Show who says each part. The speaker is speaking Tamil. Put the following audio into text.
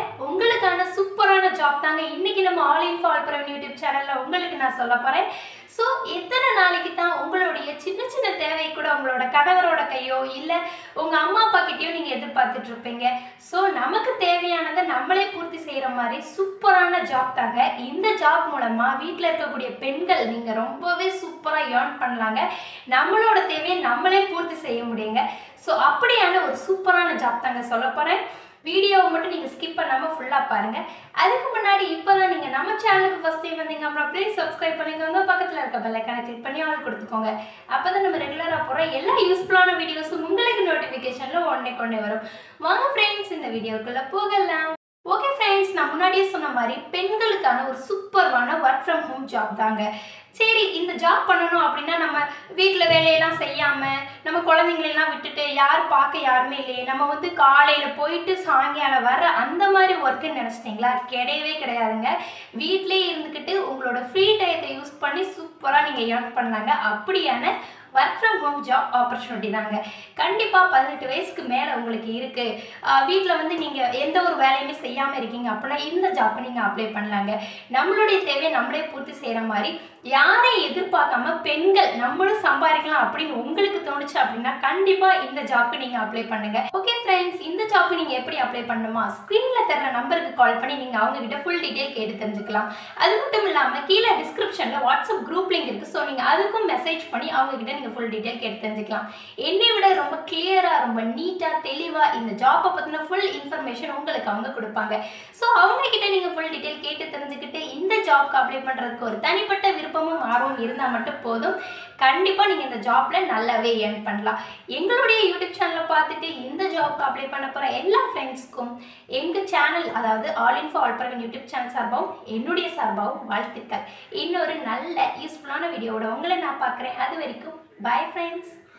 Speaker 1: உங்களுக்கான சூப்பரான ஜாப் தாங்க இன்னைக்கு நம்ம all in all Praveen YouTube சேனல்ல உங்களுக்கு நான் சொல்ல போறேன் ஸோ எத்தனை நாளைக்கு தான் உங்களுடைய சின்ன சின்ன தேவை கூட உங்களோட கணவரோட கையோ இல்லை உங்க அம்மா அப்பா கிட்டயோ நீங்க எதிர்பார்த்துட்டு இருப்பீங்க ஸோ நமக்கு தேவையானதை நம்மளே பூர்த்தி செய்யற மாதிரி சூப்பரான ஜாப் தாங்க இந்த ஜாப் மூலமா வீட்டில் இருக்கக்கூடிய பெண்கள் நீங்க ரொம்பவே சூப்பரா ஏர்ன் பண்ணலாங்க நம்மளோட தேவையை நம்மளே பூர்த்தி செய்ய முடியுங்க ஸோ அப்படியான ஒரு சூப்பரான ஜாப் தாங்க சொல்ல போறேன் வீடியோவை மட்டும் நீங்கள் ஸ்கிப் பண்ணாமல் ஃபுல்லாக பாருங்கள் அதுக்கு முன்னாடி இப்போ தான் நீங்கள் நம்ம சேனலுக்கு ஃபஸ்ட் டைம் வந்தீங்க அப்புறம் ப்ளீஸ் சப்ஸ்கிரைப் பண்ணிக்கோங்க பக்கத்தில் இருக்க பெல்லைக்கான கிளிக் பண்ணி ஆல் கொடுத்துக்கோங்க அப்போ தான் நம்ம ரெகுலராக போகிற எல்லா யூஸ்ஃபுல்லான வீடியோஸும் உங்களுக்கு நோட்டிஃபிகேஷனில் உடனே கொண்டே வரும் வாங்க ஃப்ரெண்ட்ஸ் இந்த வீடியோக்குள்ளே போகலாம் ஓகே ஃப்ரெண்ட்ஸ் நான் முன்னாடியே சொன்ன மாதிரி பெண்களுக்கான ஒரு சூப்பரான ஒர்க் ஃப்ரம் ஹோம் ஜாப் தாங்க சரி இந்த ஜாப் பண்ணணும் அப்படின்னா நம்ம வீட்டில் வேலையெல்லாம் செய்யாமல் நம்ம குழந்தைங்களெல்லாம் விட்டுட்டு யார் பார்க்க யாருமே இல்லையே நம்ம வந்து காலையில் போயிட்டு சாயங்காலம் வர அந்த மாதிரி ஒர்க்குன்னு நினச்சிட்டிங்களா கிடையவே கிடையாதுங்க வீட்டிலே இருந்துக்கிட்டு உங்களோட ஃப்ரீ டயத்தை யூஸ் பண்ணி சூப்பராக நீங்கள் ஏர்ன் பண்ணலாங்க அப்படியான work from home job opportunity தாங்க கண்டிப்பாக பதினெட்டு வயசுக்கு மேலே உங்களுக்கு இருக்குது வீட்டில் வந்து நீங்கள் எந்த ஒரு வேலையுமே செய்யாமல் இருக்கீங்க அப்படின்னா இந்த ஜாப்பை நீங்கள் அப்ளை பண்ணலாங்க நம்மளுடைய தேவையை நம்மளே பூர்த்தி செய்கிற மாதிரி யாரையும் எதிர்பார்க்காம பெண்கள் நம்மளும் சம்பாதிக்கலாம் அப்படின்னு உங்களுக்கு தோணுச்சு அப்படின்னா கண்டிப்பாக இந்த ஜாப்க்கு நீங்கள் அப்ளை பண்ணுங்க ஓகே ஃப்ரெண்ட்ஸ் இந்த ஜாப்க்கு நீங்கள் எப்படி அப்ளை பண்ணணுமா ஸ்க்ரீனில் தர நம்பருக்கு கால் பண்ணி நீங்கள் அவங்க கிட்ட ஃபுல் டீட்டெயில் கேட்டு தெரிஞ்சுக்கலாம் அது மட்டும் இல்லாமல் கீழே டிஸ்கிரிப்ஷனில் வாட்ஸ்அப் குரூப் லிங்க் இருக்குது ஸோ நீங்கள் அதுக்கும் மெசேஜ் பண்ணி அவங்க கிட்ட நீங்கள் ஃபுல் டீட்டெயில் கேட்டு தெரிஞ்சுக்கலாம் என்னை விட ரொம்ப கிளியராக ரொம்ப நீட்டாக தெளிவாக இந்த ஜாப்பை பற்றின ஃபுல் இன்ஃபர்மேஷன் உங்களுக்கு அவங்க கொடுப்பாங்க ஸோ அவங்க கிட்ட நீங்கள் ஃபுல் டீட்டெயில் கேட்டு தெரிஞ்சுக்கிட்டு இந்த ஜாப்க்கு அப்ளை பண்ணுறதுக்கு ஒரு தனிப்பட்ட விருப்பமும் ஆர்வம் இருந்தால் மட்டும் போதும் கண்டிப்பாக நீங்கள் இந்த ஜாப்பில் நல்லாவே ஏர்ன் பண்ணலாம் எங்களுடைய யூடியூப் சேனலை பார்த்துட்டு இந்த ஜாப்க்கு அப்ளை பண்ண போகிற எல்லா ஃப்ரெண்ட்ஸ்க்கும் எங்கள் சேனல் அதாவது all in for all YouTube channel சார்பாகவும் என்னுடைய சார்பாகவும் வாழ்த்துக்கள் இன்னொரு நல்ல யூஸ்ஃபுல்லான வீடியோவோட உங்களை நான் பார்க்குறேன் அது வரைக்கும் பை ஃப்ரெண்ட்ஸ்